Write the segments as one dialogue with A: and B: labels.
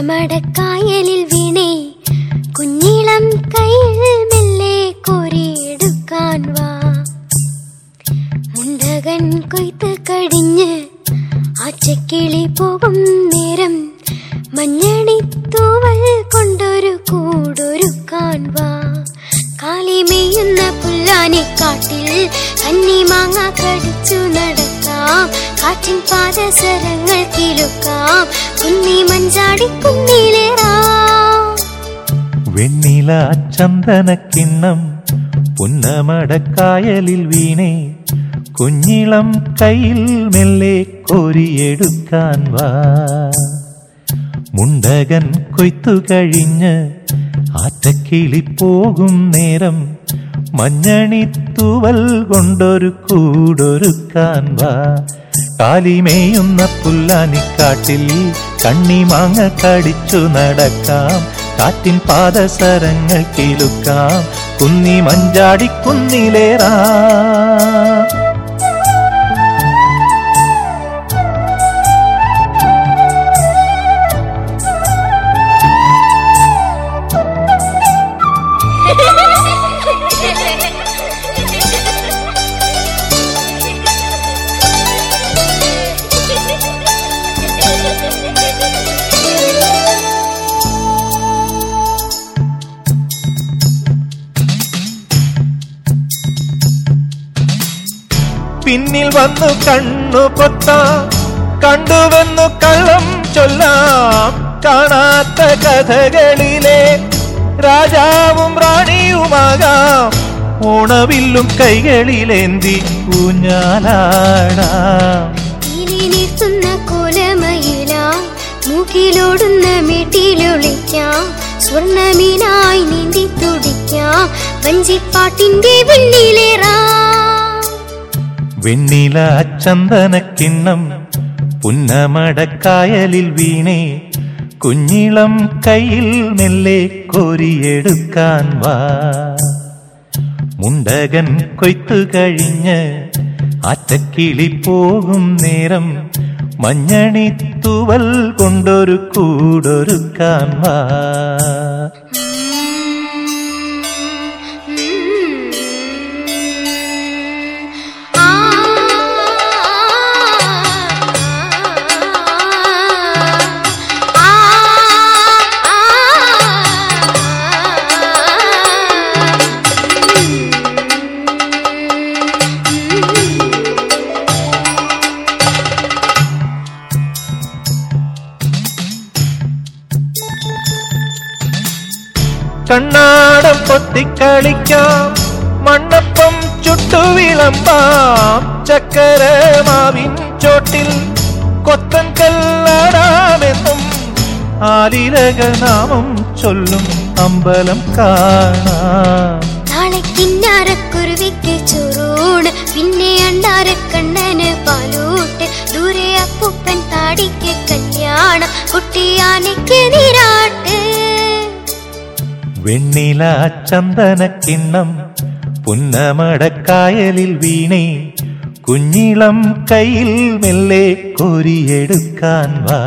A: പുന്നമടക്കായലിൽ വീണേ കുഞ്ഞിളം കയ്യിൽ മെല്ലെ കോരിയെടുക്കാൻ വാ മുണ്ടകൻ കൊയ്ത്ത് കഴിഞ്ഞ് ആച്ചക്കിളി പോകും നേരം മഞ്ഞണിത്തൂവൽ കൊണ്ടൊരു കൂടൊരുക്കാൻ വാ കാലിമേയുന്ന പുല്ലാനിക്കാട്ടിൽ കന്നിമാങ്ങ കടിച്ചു നടക്കാം കാറ്റിൻ പാദസരങ്ങൾ കിലുക്കാം കുന്നി മഞ്ചാടി കുന്നിലേറാം
B: വെണ്ണില ചന്ദനക്കിണ്ണം പുന്നമടക്കായലിൽ വീണേ കുഞ്ഞിളം കയ്യിൽ മെല്ലെ കോരിയെടുക്കാൻ വാ മുണ്ടകൻ കൊയ്ത്തു കഴിഞ്ഞ് ആറ്റക്കിളി പോകും നേരം മഞ്ഞണിത്തൂവൽ കൊണ്ടൊരു കൂടൊരുക്കാൻ വാ കാലിമേയുന്ന പുല്ലാനിക്കാട്ടിൽ കണ്ണിമാങ്ങ കടിച്ചു നടക്കാം കാറ്റിൻ പാദസരങ്ങൾ കിലുക്കാം കുന്നി മഞ്ചാടി കുന്നിലേറാ പിന്നിൽ വന്നു കണ്ണു പൊത്താം കണ്ടുവന്നു കള്ളം ചൊല്ലാം കാണാത്ത കഥകളിലെ രാജാവും റാണിയുമാകാം ഓണവില്ലും കൈകളിലേന്തി ഊഞ്ഞാലാടാം
A: ഇനി നിർത്തുന്ന കോലമയിലായി മൂക്കിലോടുന്ന മേട്ടിലൊളിക്കാം സ്വർണമീനായി നീന്തി തുടിക്കാം വഞ്ചിപ്പാട്ടിന്റെ വെണ്ണിലേറാം
B: വെണ്ണില ചന്ദനക്കിണ്ണം പുന്നമടക്കായലിൽ വീണേ കുഞ്ഞിളം കയ്യിൽ മെല്ലെ കോരിയെടുക്കാൻ വാ മുണ്ടകൻ കൊയ്ത്തു കഴിഞ്ഞ് ആറ്റക്കിളി പോകും നേരം മഞ്ഞണിത്തൂവൽ കൊണ്ടൊരു കൂടൊരുക്കാൻ വാ
A: ആ
B: കണ്ണാടം പൊത്തിക്കളിക്കാം മണ്ണപ്പം ചുട്ടുവിളമ്പാം ചക്കര മാവിൻ ചോട്ടിൽ കൊത്തൻ കല്ലാടാമെന്നും ആലിലകനാമം ചൊല്ലും അമ്പലം കാണാം
A: നാളെ കിന്നാരക്കുരുവിക്ക് ചൊറൂണ് പിന്നെ അണ്ടാരക്കണ്ണന് പാലൂട്ട് ദൂരെ അപ്പൂപ്പൻ താടിക്ക് കല്യാണം കുട്ടിയാനയ്ക്ക് നീരാട്ട്
B: വെണ്ണില ചന്ദനക്കിണ്ണം പുന്നമടക്കായലിൽ വീണേ കുഞ്ഞിളം കയ്യിൽ മെല്ലെ കോരിയെടുക്കാൻ വാ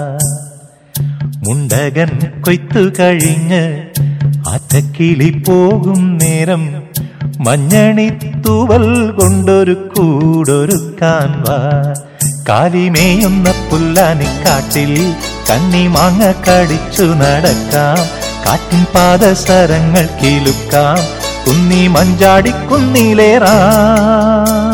B: മുണ്ടകൻ കൊയ്ത്തു കഴിഞ്ഞ് ആറ്റക്കിളി പോകും നേരം മഞ്ഞണിത്തൂവൽ കൊണ്ടൊരു കൂടൊരുക്കാൻ വാ കാലിമേയുന്ന പുല്ലാനിക്കാട്ടിൽ കന്നിമാങ്ങ കടിച്ചു നടക്കാം കാറ്റിൻ പാദസരങ്ങൾ കിലുക്കാം കുന്നി മഞ്ചാടി കുന്നിലേറാം